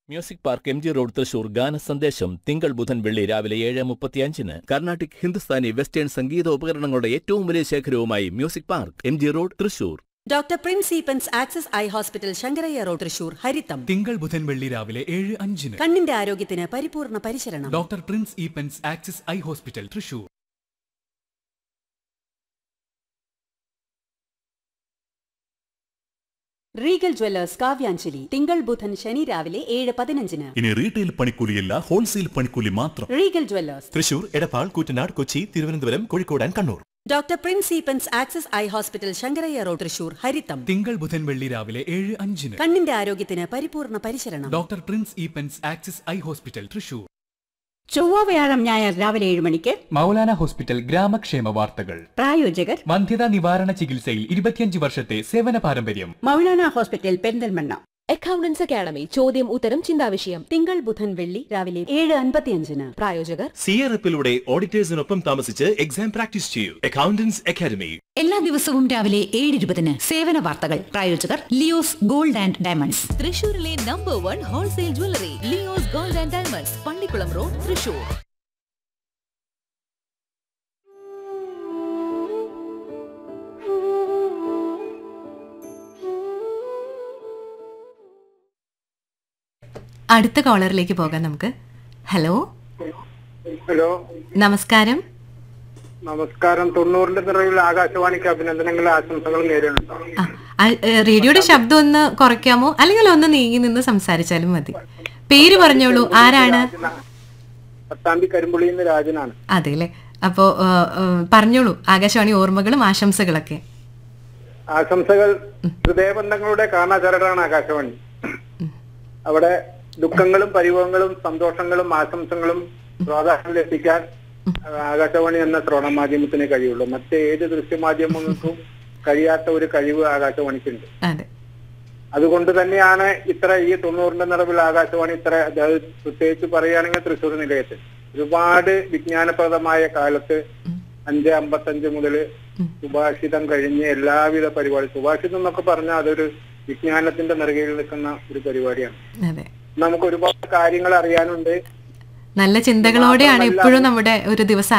music park M G road Thrissur ഗാന സന്ദേശം തിങ്കൾ ബുധൻ വെള്ളി രാവിലെ ഏഴ് മുപ്പത്തിയഞ്ചിന് കർണാട്ടിക് ഹിന്ദുസ്ഥാനി വെസ്റ്റേൺ സംഗീത ഉപകരണങ്ങളുടെ ഏറ്റവും വലിയ ശേഖരവുമായി music park M G road Thrissur doctor Prince Eappen's access eye hospital Sankarayya road Thrissur ഹരിത്തം തിങ്കൾ ബുധൻ വെള്ളി രാവിലെ ഏഴ് അഞ്ചിന് കണ്ണിന്റെ ആരോഗ്യത്തിന് പരിപൂർണ പരിശരണം doctor Prince Eappen's access eye hospital Thrissur Regal jewellers Kavyanjali തിങ്കൾ ബുധൻ ശനി രാവിലെ ഏഴ് പതിനഞ്ചിന് ഇനി റീറ്റെയിൽ പണിക്കൂലിയല്ല ഹോൾസെയിൽ പണിക്കൂലി മാത്രം Regal jewellers Thrissur Edappal Koottanad Kochi Thiruvananthapuram Kozhikode and Kannur doctor Prince Eappen's access eye hospital Sankarayya road Thrissur ഹരിത്തം തിങ്കൾ ബുധൻ വെള്ളി രാവിലെ ഏഴ് അഞ്ചിന് കണ്ണിന്റെ ആരോഗ്യത്തിന് പരിപൂർണ പരിശരണം doctor Prince Eappen's access eye hospital Thrissur ചൊവ്വ വ്യാഴം ഞായർ രാവിലെ ഏഴ് മണിക്ക് മൗലാന ഹോസ്പിറ്റൽ ഗ്രാമക്ഷേമ വാർത്തകൾ പ്രായോജകർ വന്ധ്യതാ നിവാരണ ചികിത്സയിൽ ഇരുപത്തിയഞ്ച് വർഷത്തെ സേവന പാരമ്പര്യം Maulana hospital Perinthalmanna accountants academy ചോദ്യം ഉത്തരം ചിന്താവിഷയം തിങ്കൾ ബുധൻ വെള്ളി രാവിലെ ഏഴ് അൻപത്തിയഞ്ചിന് പ്രായോജകർ സി ആർ എഫിലൂടെ ഓഡിറ്റേഴ്സിനൊപ്പം താമസിച്ച് എക്സാം പ്രാക്ടീസ് ചെയ്യൂ അക്കൗണ്ടൻസ് അക്കാദമി എല്ലാ ദിവസവും രാവിലെ ഏഴ് ഇരുപതിന് സേവന വാർത്തകൾ പ്രായോജകർ ലിയോസ് ഗോൾഡ് ആൻഡ് ഡയമണ്ട്സ് തൃശൂരിലെ number one wholesale jewellery Leo's gold and diamonds Pallikulam road Thrissur അടുത്ത കോളറിലേക്ക് പോകാം നമുക്ക് ഹലോ ഹലോ നമസ്കാരം നമസ്കാരം തൊണ്ണൂറിന്റെ നിറവിൽ ആകാശവാണിക്ക് അഭിനന്ദനങ്ങളും ആശംസകളും നേരിടുന്നു ആ, ആ, ഏ, റേഡിയോയുടെ ശബ്ദം ഒന്ന് കുറയ്ക്കാമോ അല്ലെങ്കിൽ ഒന്ന് നീങ്ങി നിന്ന് സംസാരിച്ചാലും മതി പേര് പറഞ്ഞോളൂ ആരാണ് പത്താമ്പി കരിമ്പുള്ളിയിൽ നിന്ന് രാജനാണ് അതെ അല്ലേ അപ്പോ ഏ, ഏ, പറഞ്ഞോളൂ ആകാശവാണി ഓർമ്മകളും ആശംസകളൊക്കെ ആശംസകൾ ഹൃദയബന്ധങ്ങളുടെ കാണാചരടാണ് ആകാശവാണി അവിടെ ദുഃഖങ്ങളും പരിഭവങ്ങളും സന്തോഷങ്ങളും ആശംസകളും ശ്രോതാക്കളിൽ എത്തിക്കാൻ ആകാശവാണി എന്ന ശ്രവണ മാധ്യമത്തിനെ കഴിയുള്ളൂ മറ്റേത് ദൃശ്യമാധ്യമങ്ങൾക്കും കഴിയാത്ത ഒരു കഴിവ് ആകാശവാണിക്കുണ്ട് അതെ അതുകൊണ്ട് തന്നെയാണ് ഇത്ര ഈ തൊണ്ണൂറിന്റെ നിറവിൽ ആകാശവാണി ഇത്ര അതായത് പ്രത്യേകിച്ച് പറയുകയാണെങ്കിൽ തൃശ്ശൂർ നിലയത്തിൽ ഒരുപാട് വിജ്ഞാനപ്രദമായ കാലത്ത് അഞ്ച് അമ്പത്തഞ്ച് മുതൽ സുഭാഷിതം കഴിഞ്ഞ് എല്ലാവിധ പരിപാടി സുഭാഷിതം എന്നൊക്കെ പറഞ്ഞാൽ അതൊരു വിജ്ഞാനത്തിന്റെ നെറുകയിൽ നിൽക്കുന്ന ഒരു പരിപാടിയാണ് അതെ നമുക്ക് ഒരുപാട് കാര്യങ്ങൾ അറിയാനുണ്ട് നല്ല ചിന്തകളോടെയാണ് എപ്പോഴും നമ്മുടെ ഒരു ദിവസം